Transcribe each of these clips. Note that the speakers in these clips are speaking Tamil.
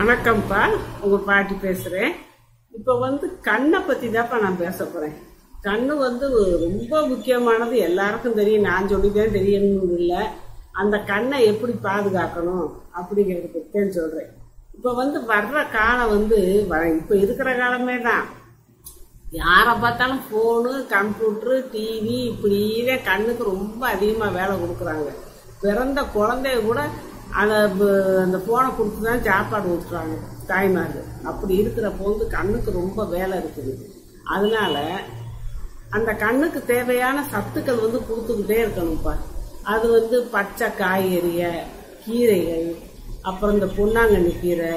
வணக்கம்ப்பா உங்க பாட்டி பேசுறேன் இப்ப வந்து கண்ணை பத்தி தான்ப்பா நான் பேச போறேன் கண்ணு வந்து ரொம்ப முக்கியமானது எல்லாருக்கும் தெரியும் நான் சொல்லிதான் தெரியணும்னு இல்லை அந்த கண்ணை எப்படி பாதுகாக்கணும் அப்படிங்கிறத பத்தி தான் சொல்றேன் இப்ப வந்து வர்ற காலம் வந்து வ- இப்ப இருக்கிற காலமே தான் யாரை பார்த்தாலும் ஃபோனு கம்ப்யூட்டரு டிவி இப்படியே கண்ணுக்கு ரொம்ப அதிகமாக வேலை கொடுக்குறாங்க பிறந்த குழந்தைய கூட அதை ப- அந்த ஃபோனை கொடுத்து தான் சாப்பாடு ஊற்றுறாங்க தாய்மார்கள் அப்படி இருக்கிறப்போ வந்து கண்ணுக்கு ரொம்ப வேலை இருக்குது அதனால அந்த கண்ணுக்கு தேவையான சத்துக்கள் வந்து கொடுத்துக்கிட்டே இருக்கணும்ப்பா அது வந்து பச்சை காய்கறிய கீரைகள் அப்புறம் இந்த பொன்னாங்கண்ணி கீரை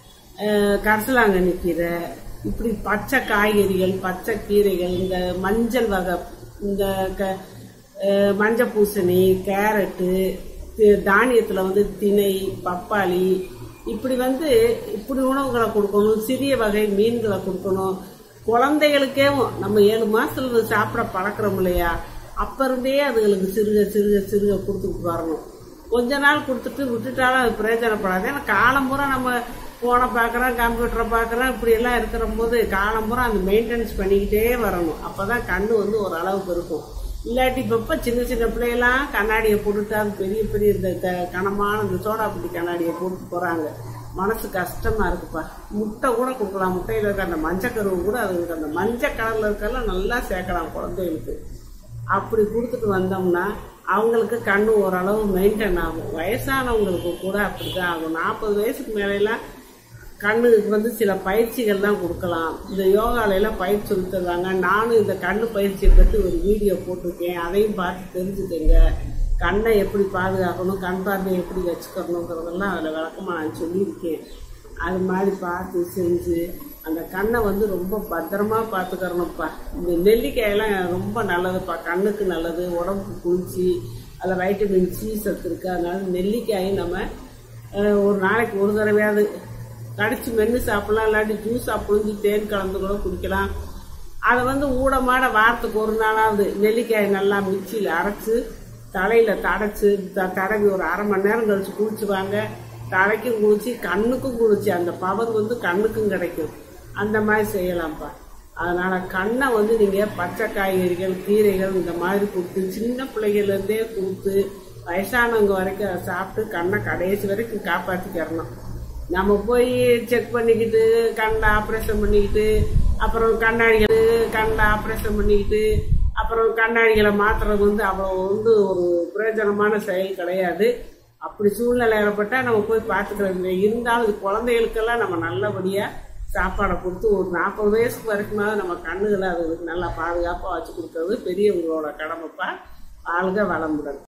அஹ், கரிசலாங்கண்ணி கீரை இப்படி பச்சை காய்கறிகள் பச்சை கீரைகள் இந்த மஞ்சள் வகை இந்த க அஹ், மஞ்சள் பூசணி கேரட்டு தி- தானியத்துல வந்து திணை பப்பாளி இப்படி வந்து இப்படி உணவுகளை கொடுக்கணும் சிறிய வகை மீன்களை கொடுக்கணும் குழந்தைகளுக்கே நம்ம ஏழு மாசத்துல இருந்து சாப்பிட பழக்கிறோம் இல்லையா அப்ப இருந்தே அதுகளுக்கு சிறுக சிறுக சிறுக கொடுத்துட்டு வரணும் கொஞ்ச நாள் கொடுத்துட்டு விட்டுட்டாலும் அது பிரயோஜனப்படாது ஏன்னா காலம் பூரா நம்ம போனை பார்க்குறோம் கம்ப்யூட்டரை பார்க்குறோம் இப்படி எல்லாம் இருக்கிற போது காலம் பூரா அந்த மெயின்டெனன்ஸ் பண்ணிக்கிட்டே வரணும் அப்பதான் கண்ணு வந்து ஒரு அளவுக்கு இருக்கும் இல்லாட்டி இப்ப சின்ன சின்ன பிள்ளையெல்லாம் கண்ணாடியை போட்டுட்டு அது பெரிய பெரிய இந்த க- கனமான இந்த சோடா புட்டி கண்ணாடியை போட்டு போறாங்க மனசு கஷ்டமா இருக்குப்பா முட்டை கூட கொடுக்கலாம் முட்டையில இருக்க அந்த மஞ்சக்கருவு கூட அதுக்கு அந்த மஞ்சள் கலர்ல இருக்கெல்லாம் நல்லா சேர்க்கலாம் குழந்தைகளுக்கு அப்படி கொடுத்துட்டு வந்தோம்னா அவங்களுக்கு கண்ணு ஓரளவு மெயின்டைன் ஆகும் வயசானவங்களுக்கு கூட அப்படிதான் ஆகும் நாற்பது வயசுக்கு மேலாம் கண்ணுக்கு வந்து சில பயிற்சிகள்லாம் கொடுக்கலாம் இந்த யோகால எல்லாம் பயிற்சி சொல்லி தருவாங்க நானும் இந்த கண்ணு பயிற்சியை பற்றி ஒரு வீடியோ போட்டிருக்கேன் அதையும் பார்த்து தெரிஞ்சுக்கங்க கண்ணை எப்படி பாதுகாக்கணும் கண் பார்வையை எப்படி வச்சுக்கணுங்கிறதெல்லாம் அதில் விளக்கமாக நான் சொல்லியிருக்கேன் அது மாதிரி பார்த்து செஞ்சு அந்த கண்ணை வந்து ரொம்ப பத்திரமா பார்த்துக்கறணும்ப்பா இந்த நெல்லிக்காயெல்லாம் ரொம்ப நல்லதுப்பா கண்ணுக்கு நல்லது உடம்புக்கு குளிர்ச்சி அதில் வைட்டமின் சி சத்து இருக்கு அதனால நெல்லிக்காயும் நம்ம அஹ், ஒரு நாளைக்கு ஒரு தடவையாவது கடிச்சு மென்று சாப்பிடலாம் இல்லாட்டி ஜூஸா புழிஞ்சு தேன் கலந்து கூட குடிக்கலாம் அதை வந்து ஊடமாட வாரத்துக்கு ஒரு நாளாவது நெல்லிக்காய் நல்லா மிக்சியில் அரைச்சு தலையில தடைச்சு த- தடவி ஒரு அரை மணி நேரம் கழிச்சு குளிச்சுவாங்க தலைக்கும் குளிச்சு கண்ணுக்கும் குளிச்சு அந்த பவர் வந்து கண்ணுக்கும் கிடைக்கும் அந்த மாதிரி செய்யலாம்ப்பா அதனால கண்ணை வந்து நீங்க பச்சை காய்கறிகள் கீரைகள் இந்த மாதிரி கொடுத்து சின்ன பிள்ளைகள்ல இருந்தே கொடுத்து வயசானவங்க வரைக்கும் அதை சாப்பிட்டு கண்ணை கடைசி வரைக்கும் காப்பாத்திக்கிறணும் நம்ம போய் செக் பண்ணிக்கிட்டு கண்ணை ஆப்ரேஷன் பண்ணிக்கிட்டு அப்புறம் கண்ணாடிகள் கண்ணை ஆப்ரேஷன் பண்ணிக்கிட்டு அப்புறம் கண்ணாடிகளை மாத்துறது வந்து அவ்வளோ வந்து ஒரு பிரயோஜனமான செயல் கிடையாது அப்படி சூழ்நிலை ஏற்பட்டா நம்ம போய் பார்த்துக்கிறது இருந்தாலும் இது குழந்தைகளுக்கெல்லாம் நம்ம நல்லபடியாக சாப்பாடை கொடுத்து ஒரு நாற்பது வயசுக்கு வரைக்குமாவது நம்ம கண்ணுகளை அதுகளுக்கு நல்லா பாதுகாப்பாக வச்சு கொடுக்கறது பெரியவங்களோட கடமைப்பா வாழ்க வளமுடன்